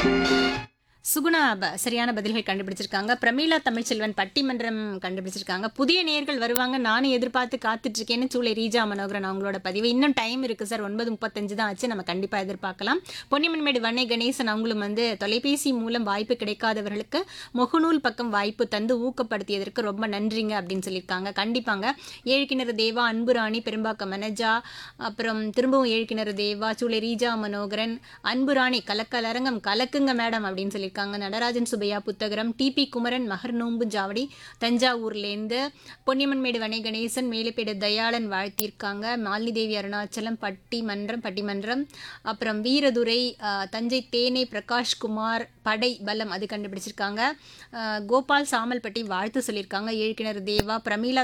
சுகுணா ப- சரியான பதில்கள் கண்டுபிடிச்சிருக்காங்க பிரமீளா தமிழ்ச்செல்வன் பட்டிமன்றம் கண்டுபிடிச்சிருக்காங்க புதிய நேர்கள் வருவாங்க நானும் எதிர்பார்த்து காத்துட்டு இருக்கேன்னு சூளை ரீஜா மனோகரன் அவங்களோட பதிவு இன்னும் டைம் இருக்கு சார் ஒன்பது முப்பத்தஞ்சு தான் ஆச்சு நம்ம கண்டிப்பா எதிர்பார்க்கலாம் பொன்னிமன்மேடு வண்ணை கணேசன் அவங்களும் வந்து தொலைபேசி மூலம் வாய்ப்பு கிடைக்காதவர்களுக்கு முகநூல் பக்கம் வாய்ப்பு தந்து ஊக்கப்படுத்தியதற்கு ரொம்ப நன்றிங்க அப்படின்னு சொல்லியிருக்காங்க கண்டிப்பாங்க ஏழு கிணறு தேவா அன்புராணி பெரும்பாக்கம் மனஜா அப்புறம் திரும்பவும் ஏழு கிணறு தேவா சூளை ரீஜா மனோகரன் அன்புராணி கலக்கலரங்கம் கலக்குங்க மேடம் அப்படின்னு சொல்லியிருக்காங்க நடராஜன் சுபையா புத்தகரம் டிபி குமரன் மகர்நோம்பு ஜாவடி தஞ்சாவூர்லேருந்து பொன்னியம்மன்மேடு வனை கணேசன் மேலுப்பேடு தயாளன் வாழ்த்தியிருக்காங்க மாலினி தேவி அருணாச்சலம் பட்டிமன்றம் பட்டிமன்றம் அப்புறம் வீரதுரை ஆஹ், தஞ்சை தேனே பிரகாஷ்குமார் படை பலம் அது கண்டுபிடிச்சிருக்காங்க ஆஹ், கோபால் சாமல்பட்டி வாழ்த்து சொல்லியிருக்காங்க ஏழு கிணறு தேவா பிரமீளா